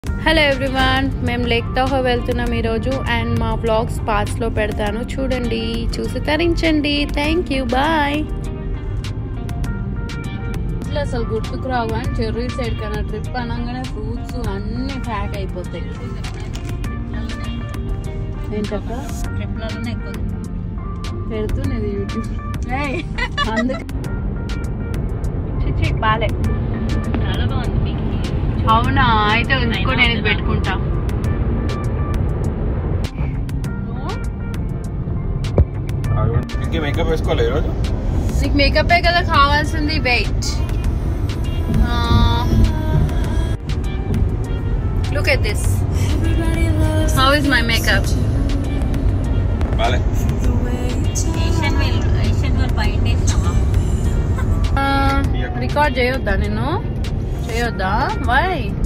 hello everyone మేము lake Tahoe వెళ్తున్నాం ఈరోజు అండ్ మా వ్లాగ్స్ పార్ట్స్లో పెడతాను చూడండి చూసి తరించండి థ్యాంక్ యూ బాయ్ ఇట్లా అసలు గుర్తుకు రావు కానీ చెర్రీ సైడ్ కన్నా ట్రిప్ అనగానే ఫ్రూట్స్ అన్నీ ప్యాక్ అయిపోతాయి ఏంటక్క ట్రిప్లలోనే ఎక్కువ పెడుతున్నది యూట్యూబ్ ఏయ్, అందుకే చిచ్చి బాలే చాలా బాగుంది మీకు అవునా అయితే ఉంచుకో నేను ఇది పెట్టుకుంటా ఇంకే మేకప్ వేసుకోవాలి ఈరోజు నీకు మేకప్ కదా కావాల్సింది wait look at this how is my makeup బాలే ఏషియన్ వేల్ ఏషియన్ వేల్ పైన వేసినావా రికార్డ్ చేయొద్దా నేను చేయొద్దా వై